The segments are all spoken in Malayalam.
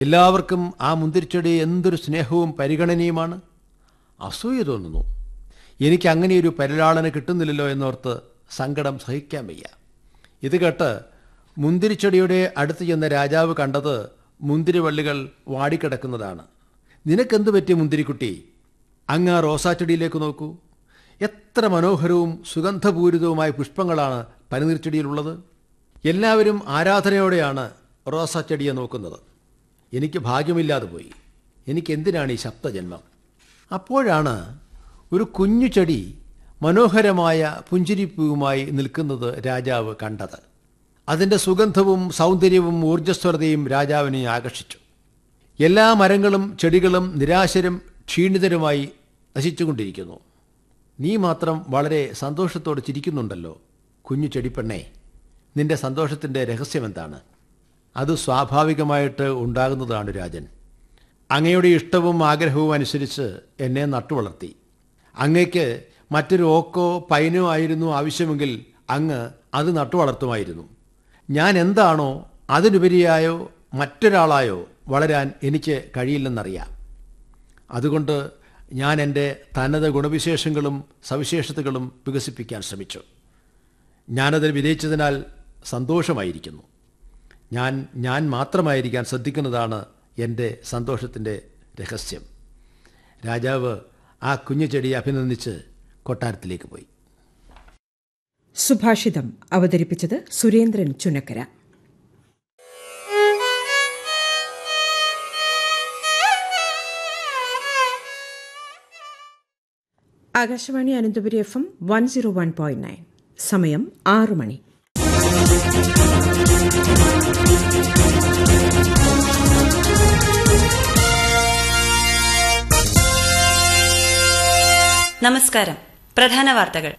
എല്ലാവർക്കും ആ മുന്തിരിച്ചെടി എന്തൊരു സ്നേഹവും പരിഗണനയുമാണ് അസൂയ തോന്നുന്നു എനിക്ക് അങ്ങനെയൊരു പരിലാളന കിട്ടുന്നില്ലല്ലോ എന്നോർത്ത് സങ്കടം സഹിക്കാൻ വയ്യ ഇത് കേട്ട് മുന്തിരിച്ചെടിയുടെ അടുത്ത് ചെന്ന രാജാവ് കണ്ടത് മുന്തിരിവള്ളികൾ വാടിക്കിടക്കുന്നതാണ് നിനക്കെന്ത് പറ്റിയ മുന്തിരിക്കുട്ടി അങ്ങ് ആ റോസാച്ചെടിയിലേക്ക് നോക്കൂ എത്ര മനോഹരവും സുഗന്ധപൂരിതവുമായ പുഷ്പങ്ങളാണ് പനിനീർച്ചെടിയിലുള്ളത് എല്ലാവരും ആരാധനയോടെയാണ് റോസാച്ചെടിയെ നോക്കുന്നത് എനിക്ക് ഭാഗ്യമില്ലാതെ പോയി എനിക്ക് എന്തിനാണ് ഈ ശബ്ദജന്മം അപ്പോഴാണ് ഒരു കുഞ്ഞു ചെടി മനോഹരമായ പുഞ്ചിരിപ്പൂവുമായി നിൽക്കുന്നത് രാജാവ് കണ്ടത് അതിൻ്റെ സുഗന്ധവും സൗന്ദര്യവും ഊർജ്ജസ്വരതയും രാജാവിനെ ആകർഷിച്ചു എല്ലാ മരങ്ങളും ചെടികളും നിരാശരും ക്ഷീണിതരുമായി നശിച്ചുകൊണ്ടിരിക്കുന്നു നീ മാത്രം വളരെ സന്തോഷത്തോടെ ചിരിക്കുന്നുണ്ടല്ലോ കുഞ്ഞു ചെടിപ്പെണ്ണേ നിന്റെ സന്തോഷത്തിൻ്റെ രഹസ്യമെന്താണ് അത് സ്വാഭാവികമായിട്ട് ഉണ്ടാകുന്നതാണ് രാജൻ അങ്ങയുടെ ഇഷ്ടവും ആഗ്രഹവും അനുസരിച്ച് എന്നെ നട്ടുവളർത്തി അങ്ങയ്ക്ക് മറ്റൊരു ഓക്കോ പൈനോ ആയിരുന്നു ആവശ്യമെങ്കിൽ അങ്ങ് അത് നട്ടുവളർത്തുമായിരുന്നു ഞാൻ എന്താണോ അതിനുപരിയായോ മറ്റൊരാളായോ വളരാൻ എനിക്ക് കഴിയില്ലെന്നറിയാം അതുകൊണ്ട് ഞാൻ എൻ്റെ തനത് ഗുണവിശേഷങ്ങളും സവിശേഷതകളും വികസിപ്പിക്കാൻ ശ്രമിച്ചു ഞാനതിൽ വിജയിച്ചതിനാൽ സന്തോഷമായിരിക്കുന്നു ഞാൻ ഞാൻ മാത്രമായിരിക്കാൻ ശ്രദ്ധിക്കുന്നതാണ് എൻ്റെ സന്തോഷത്തിൻ്റെ രഹസ്യം രാജാവ് ആ കുഞ്ഞു ചെടിയെ അഭിനന്ദിച്ച് കൊട്ടാരത്തിലേക്ക് പോയി സുഭാഷിതം അവതരിപ്പിച്ചത് Surendran Chunakkara Akashvani Ananthapuri F M one zero one point nine സമയം ആറു മണി നമസ്കാരം പ്രധാന വാർത്തകൾ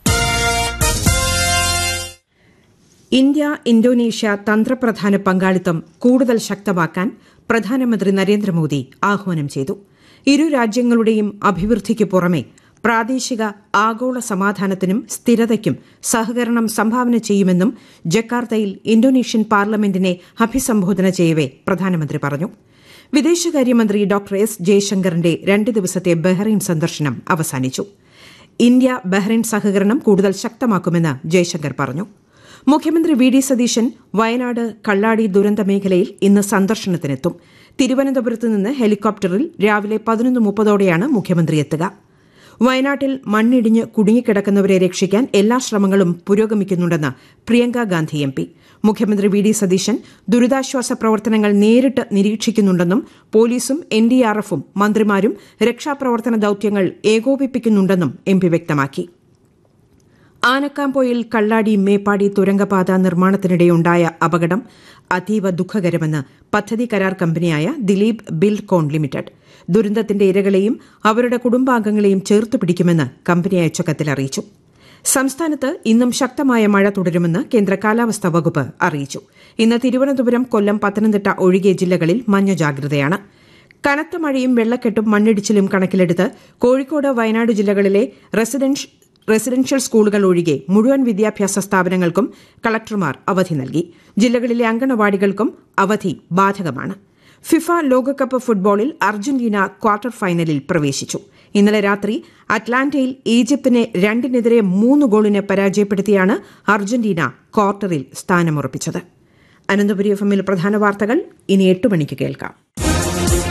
ഇന്ത്യ ഇന്തോനേഷ്യ തന്ത്രപ്രധാന പങ്കാളിത്തം കൂടുതൽ ശക്തമാക്കാൻ പ്രധാനമന്ത്രി നരേന്ദ്രമോദി ആഹ്വാനം ചെയ്തു ഇരു രാജ്യങ്ങളുടെയും അഭിവൃദ്ധിക്ക് പുറമെ പ്രാദേശിക ആഗോള സമാധാനത്തിനും സ്ഥിരതയ്ക്കും സഹകരണം സംഭാവന ചെയ്യുമെന്നും ജക്കാർത്തയിൽ ഇന്തോനേഷ്യൻ പാർലമെന്റിനെ അഭിസംബോധന ചെയ്യവെ പ്രധാനമന്ത്രി പറഞ്ഞു വിദേശകാര്യമന്ത്രി ഡോക്ടർ എസ് ജയശങ്കറിന്റെ രണ്ട് ദിവസത്തെ ബഹ്റൈൻ സന്ദർശനം അവസാനിച്ചു ഇന്ത്യ ബഹ്റൈൻ സഹകരണം കൂടുതൽ ശക്തമാക്കുമെന്ന് ജയശങ്കർ പറഞ്ഞു മുഖ്യമന്ത്രി വി ഡി സതീശൻ വയനാട് കള്ളാടി ദുരന്ത മേഖലയിൽ ഇന്ന് സന്ദർശനത്തിനെത്തും തിരുവനന്തപുരത്ത് നിന്ന് ഹെലികോപ്റ്ററിൽ രാവിലെ പതിനൊന്ന് മുപ്പതോടെയാണ് മുഖ്യമന്ത്രി എത്തുക വയനാട്ടിൽ മണ്ണിടിഞ്ഞ് കുടുങ്ങിക്കിടക്കുന്നവരെ രക്ഷിക്കാൻ എല്ലാ ശ്രമങ്ങളും പുരോഗമിക്കുന്നുണ്ടെന്ന് പ്രിയങ്ക ഗാന്ധി എം പി മുഖ്യമന്ത്രി വി ഡി സതീശൻ ദുരിതാശ്വാസ പ്രവർത്തനങ്ങൾ നേരിട്ട് നിരീക്ഷിക്കുന്നുണ്ടെന്നും പോലീസും എൻ ഡി ആർ എഫും മന്ത്രിമാരും രക്ഷാപ്രവർത്തന ദൌത്യങ്ങൾ ഏകോപിപ്പിക്കുന്നുണ്ടെന്നും എം പി വ്യക്തമാക്കി ആനക്കാംപോയിൽ കള്ളാടി മേപ്പാടി തുരങ്കപാത നിർമ്മാണത്തിനിടെയുണ്ടായ അപകടം അതീവ ദുഃഖകരമെന്ന് പദ്ധതി കരാർ കമ്പനിയായ ദിലീപ് ബിൽഡ്കോൺ ലിമിറ്റഡ് ദുരന്തത്തിന്റെ ഇരകളെയും അവരുടെ കുടുംബാംഗങ്ങളെയും ചേർത്തു പിടിക്കുമെന്ന് കമ്പനി അയച്ച കത്തിൽ അറിയിച്ചു സംസ്ഥാനത്ത് ഇന്നും ശക്തമായ മഴ തുടരുമെന്ന് കേന്ദ്ര കാലാവസ്ഥാ വകുപ്പ് അറിയിച്ചു ഇന്ന് തിരുവനന്തപുരം കൊല്ലം പത്തനംതിട്ട ഒഴികെ ജില്ലകളിൽ മഞ്ഞ ജാഗ്രതയാണ് കനത്ത മഴയും വെള്ളക്കെട്ടും മണ്ണിടിച്ചിലും കണക്കിലെടുത്ത് കോഴിക്കോട് വയനാട് ജില്ലകളിലെ റെസിഡൻഷ്യൽ റെസിഡൻഷ്യൽ സ്കൂളുകൾ ഒഴികെ മുഴുവൻ വിദ്യാഭ്യാസ സ്ഥാപനങ്ങൾക്കും കളക്ടർമാർ അവധി നൽകി ജില്ലകളിലെ അങ്കണവാടികൾക്കും അവധി ബാധകമാണ് ഫിഫ ലോകകപ്പ് ഫുട്ബോളിൽ അർജന്റീന ക്വാർട്ടർ ഫൈനലിൽ പ്രവേശിച്ചു ഇന്നലെ രാത്രി അറ്റ്ലാന്റയിൽ ഈജിപ്തിനെ രണ്ടിനെതിരെ മൂന്ന് ഗോളിന് പരാജയപ്പെടുത്തിയാണ് അർജന്റീന ക്വാർട്ടറിൽ സ്ഥാനമുറപ്പിച്ചത് അനന്തപുരി എഫ് എമ്മിൽ പ്രധാന വാർത്തകൾ ഇനി എട്ട് മണിക്ക് കേൾക്കാം